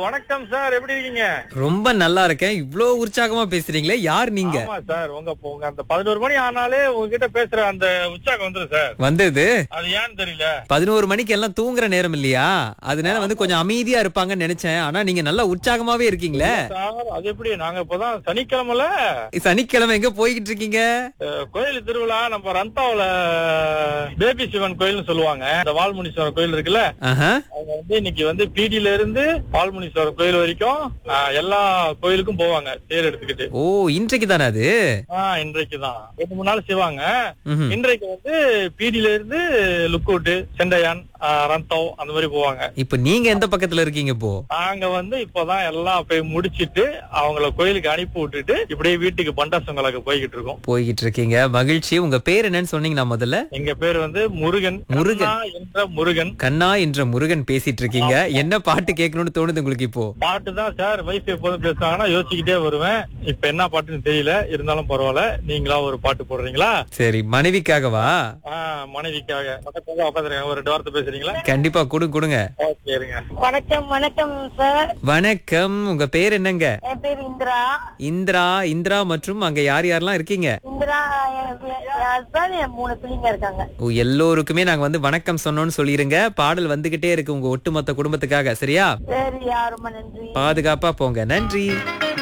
வணக்கம் சார் எப்படி இருக்கீங்க ரொம்ப நல்லா இருக்கேன் இவ்ளோ உற்சாகமா பேசுறீங்களே யார் நீங்க ஆமா சார் உங்க உங்க அந்த பதினோரு மணி ஆனாலே உங்ககிட்ட பேசுற அந்த உற்சாகம் வந்துரும் சார் வந்தது அது ஏன்னு தெரியல பதினோரு மணிக்கு எல்லாம் தூங்குற நேரம் இல்லையா அதனால வந்து கொஞ்சம் அமைதியா இருப்பாங்கன்னு நினைச்சேன் ஆனா நீங்க நல்லா உற்சாகமாவே இருக்கீங்களே சார் அது எப்படி நாங்க இப்பதான் சனிக்கிழமைல சனிக்கிழமை எங்க போய்கிட்டு இருக்கீங்க அஹ், கோயில் திருவிழா நம்ம ரந்தாவுல பேபி சிவன் கோயில்னு சொல்லுவாங்க இந்த வால்முனீஸ்வரர் கோயில் இருக்குல்ல ஆஹா. அவங்க வந்து இன்னைக்கு வந்து பீடியில இருந்து வால்முனீஸ்வரர் கோயில் வரைக்கும் அஹ், எல்லா கோயிலுக்கும் போவாங்க தேர் எடுத்துக்கிட்டு ஓ இன்றைக்கு தானே அது ஆஹ் இன்றைக்கு தான் ரெண்டு மூணு நாள் செய்வாங்க ம்ஹும். இன்றைக்கு வந்து பீடியில இருந்து லுக்கூட்டு செண்டையான் ஆஹ், ரந்தம் அந்த மாதிரி போவாங்க இப்ப நீங்க எந்த பக்கத்துல இருக்கீங்க இப்போ நாங்க வந்து இப்பதான் எல்லாம் போய் முடிச்சிட்டு அவங்கள கோயிலுக்கு அனுப்பி விட்டுட்டு இப்படியே வீட்டுக்கு பண்டாசங்களுக்கு போய்கிட்டு இருக்கோம் போய்கிட்டு இருக்கீங்க மகிழ்ச்சி உங்க பேர் என்னன்னு சொன்னீங்கன்னா முதல்ல எங்க பேர் வந்து முருகன் முருகன். கண்ணா என்ற முருகன் கண்ணா என்ற முருகன் பேசிட்டு இருக்கீங்க என்ன பாட்டு கேட்கணும்னு தோணுது உங்களுக்கு இப்போ பாட்டு தான் சார் வைஃப் எப்போதும் பேசுவாங்கன்னா யோசிச்சுக்கிட்டே வருவேன் இப்ப என்ன பாட்டுன்னு தெரியல இருந்தாலும் பரவாயில்ல நீங்களா ஒரு பாட்டு போடுறீங்களா சரி மனைவிக்காகவா ஆஹ் மனைவிக்காக பக்கத்துல உட்காந்துருக்கேன் ஒரு ரெண்டு வார்த்தை பேசுறீங்களா கண்டிப்பா கொடுங்க கொடுங்க ஓகே இருங்க வணக்கம் வணக்கம் சார் வணக்கம் உங்க பேர் என்னங்க என் பேர் இந்திரா இந்திரா இந்திரா மற்றும் அங்க யார் யாரெல்லாம் இருக்கீங்க இந்திரா என் ஹஸ்பண்ட் என் மூணு பிள்ளைங்க இருக்காங்க ஓ, எல்லோருக்குமே நாங்க வந்து வணக்கம் சொன்னோம்னு சொல்லிருங்க பாடல் வந்துகிட்டே இருக்கு உங்க ஒட்டுமொத்த குடும்பத்துக்காக சரியா சரி ரொம்ப நன்றி பாதுகாப்பா போங்க நன்றி